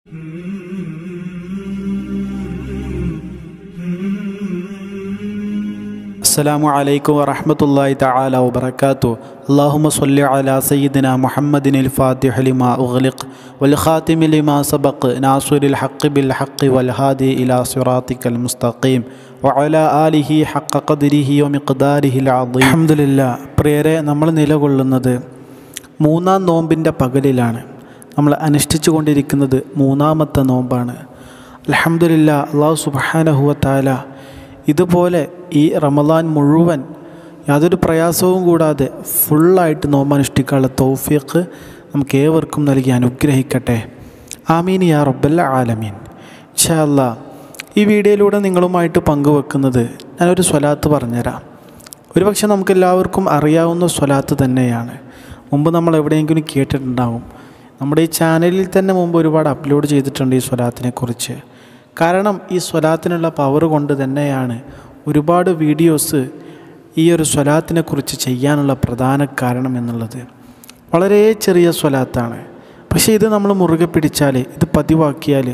السلام عليكم ورحمة الله تعالى وبركاته اللهم صل على سيدنا محمد الفاتح لما أغلق والخاتم لما سبق ناصر الحق بالحق والهادي إلى صراطك المستقيم وعلى آله حق قدره ومقداره العظيم الحمد لله പ്രിയരെ നമ്മൾ നിലകൊള്ളുന്നത് മൂന്നാം നോമ്പിൻ്റെ പകലിലാണ് നമ്മൾ അനുഷ്ഠിച്ചു കൊണ്ടിരിക്കുന്നത് മൂന്നാമത്തെ നോമ്പാണ് അലഹമുല്ല അള്ളാഹു സുബാനഹുവ താല ഇതുപോലെ ഈ റമദാൻ മുഴുവൻ യാതൊരു പ്രയാസവും കൂടാതെ ഫുള്ളായിട്ട് നോമ്പ് അനുഷ്ഠിക്കാനുള്ള തൗഫീഖ് നമുക്ക് ഏവർക്കും നൽകി അനുഗ്രഹിക്കട്ടെ ആമീൻ യാ റബ്ബല്ല ആലമീൻ ഇൻഷാ അല്ലാ ഈ വീഡിയോയിലൂടെ നിങ്ങളുമായിട്ട് പങ്കുവെക്കുന്നത് ഞാനൊരു സ്വലാത്ത് പറഞ്ഞുതരാം ഒരുപക്ഷെ നമുക്ക് എല്ലാവർക്കും അറിയാവുന്ന സ്വലാത്ത് തന്നെയാണ് മുമ്പ് നമ്മൾ എവിടെയെങ്കിലും കേട്ടിട്ടുണ്ടാവും നമ്മുടെ ഈ ചാനലിൽ തന്നെ മുമ്പ് ഒരുപാട് അപ്ലോഡ് ചെയ്തിട്ടുണ്ട് ഈ സ്വലാത്തിനെ കുറിച്ച് കാരണം ഈ സ്വലാത്തിനുള്ള പവർ കൊണ്ട് തന്നെയാണ് ഒരുപാട് വീഡിയോസ് ഈ ഒരു സ്വലാത്തിനെ കുറിച്ച് ചെയ്യാനുള്ള പ്രധാന കാരണം എന്നുള്ളത് വളരെ ചെറിയ സ്വലാത്താണ് പക്ഷേ ഇത് നമ്മൾ മുറുകെ പിടിച്ചാൽ ഇത് പതിവാക്കിയാൽ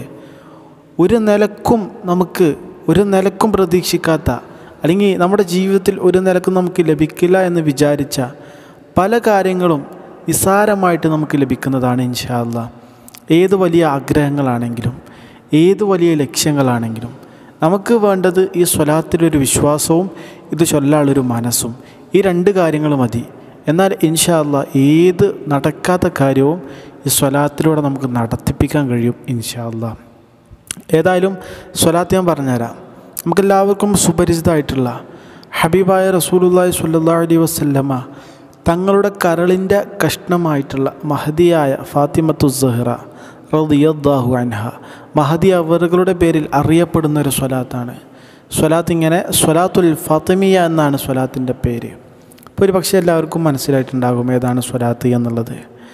ഒരു നിലക്കും നമുക്ക് ഒരു നിലക്കും പ്രതീക്ഷിക്കാത്ത അല്ലെങ്കിൽ നമ്മുടെ ജീവിതത്തിൽ ഒരു നിലക്കും നമുക്ക് ലഭിക്കില്ല എന്ന് വിചാരിച്ച പല കാര്യങ്ങളും നിസ്സാരമായിട്ട് നമുക്ക് ലഭിക്കുന്നതാണ് ഇൻഷാല്ല ഏത് വലിയ ആഗ്രഹങ്ങളാണെങ്കിലും ഏത് വലിയ ലക്ഷ്യങ്ങളാണെങ്കിലും നമുക്ക് വേണ്ടത് ഈ സ്വലാത്തിലൊരു വിശ്വാസവും ഇത് ചൊല്ലാനുള്ളൊരു മനസ്സും ഈ രണ്ട് കാര്യങ്ങൾ മതി എന്നാൽ ഇൻഷാല്ല ഏത് നടക്കാത്ത കാര്യവും ഈ സ്വലാത്തിലൂടെ നമുക്ക് നടത്തിപ്പിക്കാൻ കഴിയും ഇൻഷാല്ല ഏതായാലും സ്വലാത്ത് ഞാൻ പറഞ്ഞുതരാം നമുക്കെല്ലാവർക്കും സുപരിചിതമായിട്ടുള്ള ഹബീബായ റസൂലുല്ലാഹി സ്വല്ലല്ലാഹു അലൈഹി വസല്ലമ തങ്ങളുടെ കരളിൻ്റെ കഷ്ണമായിട്ടുള്ള മഹദിയായ ഫാത്തിമത്തു സഹ്റ റളിയല്ലാഹു അൻഹ മഹദി അവറുകളുടെ പേരിൽ അറിയപ്പെടുന്ന ഒരു സ്വലാത്താണ് സ്വലാത്ത് ഇങ്ങനെ സ്വലാത്തുൽ ഫാത്തിമിയ എന്നാണ് സ്വലാത്തിൻ്റെ പേര് ഇപ്പോൾ ഒരു പക്ഷേ എല്ലാവർക്കും മനസ്സിലായിട്ടുണ്ടാകും ഏതാണ് സ്വലാത്ത് എന്നുള്ളത്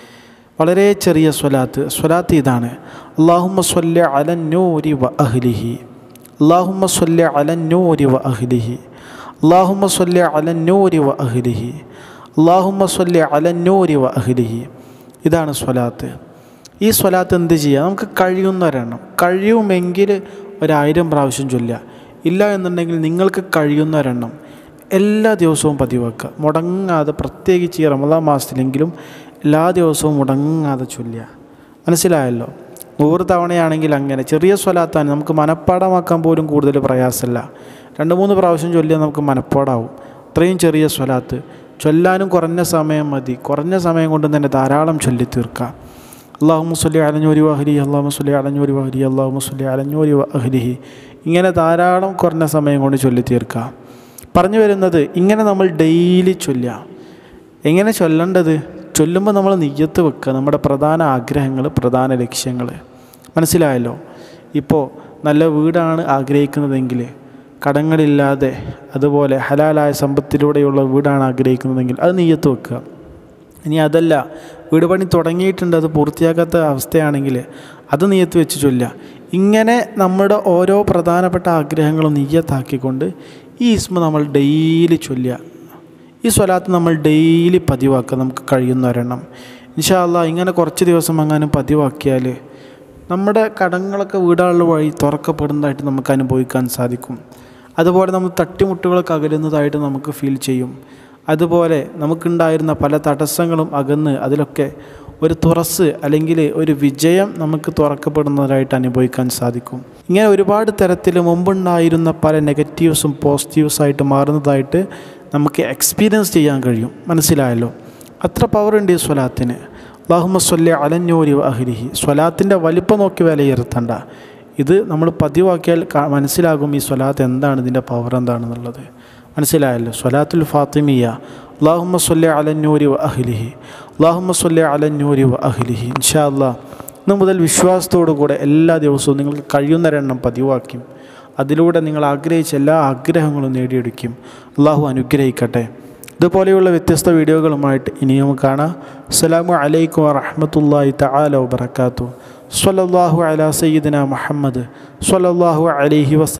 വളരെ ചെറിയ സ്വലാത്ത് സ്വലാത്ത് ഇതാണ് അള്ളാഹുമ്മ സ്വല്ല അലന്നൂരി വ അഹ്ലിഹി അള്ളാഹുമ്മ സ്വല്ല അലന്നൂരി വ അഹ്ലിഹി അള്ളാഹുമ്മ സ്വല്ല അലന്നൂരി വ അഹ്ലിഹി അള്ളാഹുമ്മ സ്വല്ല അലന്നൂരി വ അഹ്ലിഹി ഇതാണ് സ്വലാത്ത് ഈ സ്വലാത്ത് എന്ത് ചെയ്യുക നമുക്ക് കഴിയുന്നവരെണ്ണം കഴിയുമെങ്കിൽ ഒരായിരം പ്രാവശ്യം ചൊല്ലുക ഇല്ല എന്നുണ്ടെങ്കിൽ നിങ്ങൾക്ക് കഴിയുന്നവരെണ്ണം എല്ലാ ദിവസവും പതിവാക്കുക മുടങ്ങാതെ പ്രത്യേകിച്ച് ഈ റമദാൻ മാസത്തിലെങ്കിലും എല്ലാ ദിവസവും മുടങ്ങാതെ ചൊല്ലുക മനസ്സിലായല്ലോ നൂറ് തവണയാണെങ്കിൽ അങ്ങനെ ചെറിയ സ്വലാത്താണ് നമുക്ക് മനപ്പാടമാക്കാൻ പോലും കൂടുതൽ പ്രയാസമല്ല രണ്ട് മൂന്ന് പ്രാവശ്യം ചൊല്ലിയാൽ നമുക്ക് മനപ്പാടാവും അത്രയും ചെറിയ സ്വലാത്ത് ചൊല്ലാനും കുറഞ്ഞ സമയം മതി കുറഞ്ഞ സമയം കൊണ്ട് തന്നെ ധാരാളം ചൊല്ലി തീർക്കാം അള്ളാഹു മുസ്ലി അലഞ്ഞൂരി വഹലി അള്ളാഹു മുസ്ലി അലഞ്ഞൂരി വഹലി അള്ളാഹു മുസ്ലി അലഞ്ഞൂരി വഹലിഹി ഇങ്ങനെ ധാരാളം കുറഞ്ഞ സമയം കൊണ്ട് ചൊല്ലി തീർക്കാം പറഞ്ഞു വരുന്നത് ഇങ്ങനെ നമ്മൾ ഡെയിലി ചൊല്ലുക എങ്ങനെ ചൊല്ലേണ്ടത് ചൊല്ലുമ്പോൾ നമ്മൾ നെയ്യത്ത് വെക്കുക നമ്മുടെ പ്രധാന ആഗ്രഹങ്ങൾ പ്രധാന ലക്ഷ്യങ്ങൾ മനസ്സിലായല്ലോ ഇപ്പോൾ നല്ല വീടാണ് ആഗ്രഹിക്കുന്നതെങ്കിൽ കടങ്ങളില്ലാതെ അതുപോലെ ഹലാലായ സമ്പത്തിലൂടെയുള്ള വീടാണ് ആഗ്രഹിക്കുന്നതെങ്കിൽ അത് നെയ്യത്ത് വെക്കുക ഇനി അതല്ല വീട് പണി തുടങ്ങിയിട്ടുണ്ട് അത് പൂർത്തിയാക്കാത്ത അവസ്ഥയാണെങ്കിൽ അത് നെയ്യത്ത് വെച്ച് ചൊല്ലുക ഇങ്ങനെ നമ്മുടെ ഓരോ പ്രധാനപ്പെട്ട ആഗ്രഹങ്ങളും നെയ്യത്താക്കിക്കൊണ്ട് ഈ ഇസ്മ നമ്മൾ ഡെയിലി ചൊല്ലുക ഈ സ്വലാത്ത് നമ്മൾ ഡെയിലി പതിവാക്കുക നമുക്ക് കഴിയുന്നവരെണ്ണം ഇൻഷാല്ല ഇങ്ങനെ കുറച്ച് ദിവസം എങ്ങാനും പതിവാക്കിയാൽ നമ്മുടെ കടങ്ങളൊക്കെ വീടാനുള്ള വഴി തുറക്കപ്പെടുന്നതായിട്ട് നമുക്ക് അനുഭവിക്കാൻ സാധിക്കും അതുപോലെ നമ്മൾ തട്ടിമുട്ടുകളൊക്കെ അകലുന്നതായിട്ട് നമുക്ക് ഫീൽ ചെയ്യും അതുപോലെ നമുക്കുണ്ടായിരുന്ന പല തടസ്സങ്ങളും അകന്ന് അതിലൊക്കെ ഒരു തുറസ് അല്ലെങ്കിൽ ഒരു വിജയം നമുക്ക് തുറക്കപ്പെടുന്നതായിട്ട് അനുഭവിക്കാൻ സാധിക്കും ഇങ്ങനെ ഒരുപാട് തരത്തിൽ മുമ്പുണ്ടായിരുന്ന പല നെഗറ്റീവ്സും പോസിറ്റീവ്സായിട്ട് മാറുന്നതായിട്ട് നമുക്ക് എക്സ്പീരിയൻസ് ചെയ്യാൻ കഴിയും മനസ്സിലായല്ലോ അത്ര പവറുണ്ട് ഈ സ്വലാത്തിന് അള്ളാഹുമ്മ സ്വല്ല അലഞ്ഞൂരി അഹ്ലിഹി സ്വലാത്തിൻ്റെ വലിപ്പം നോക്കി വിലയിരുത്തണ്ട ഇത് നമ്മൾ പതിവാക്കിയാൽ മനസ്സിലാകും ഈ സ്വലാത്ത് എന്താണ് ഇതിൻ്റെ പവർ എന്താണെന്നുള്ളത് മനസ്സിലായല്ലോ സ്വലാത്തുൽ ഫാത്തിമിയ അള്ളാഹുമ്മ സ്വല്ല അലഞ്ഞൂരി വ അഹ്ലിഹി അള്ളാഹുമ്മ സ്വല്ല അലഞ്ഞൂരി വ അഹ്ലിഹി ഇൻഷാ അല്ലാ ഇന്ന് മുതൽ വിശ്വാസത്തോടു കൂടെ എല്ലാ ദിവസവും നിങ്ങൾക്ക് കഴിയുന്നൊരെണ്ണം പതിവാക്കും അതിലൂടെ നിങ്ങൾ ആഗ്രഹിച്ച എല്ലാ ആഗ്രഹങ്ങളും നേടിയെടുക്കും അള്ളാഹു അനുഗ്രഹിക്കട്ടെ ഇതുപോലെയുള്ള വ്യത്യസ്ത വീഡിയോകളുമായിട്ട് ഇനിയും കാണാം അസ്സലാമു അലൈക്കും വറഹമത്തല്ലാഹി തആല വബറകാതുഹു സ്വല്ലല്ലാഹു അലാ സയ്യിദിന മുഹമ്മദ് സ്വല്ലല്ലാഹു അലൈഹി വസ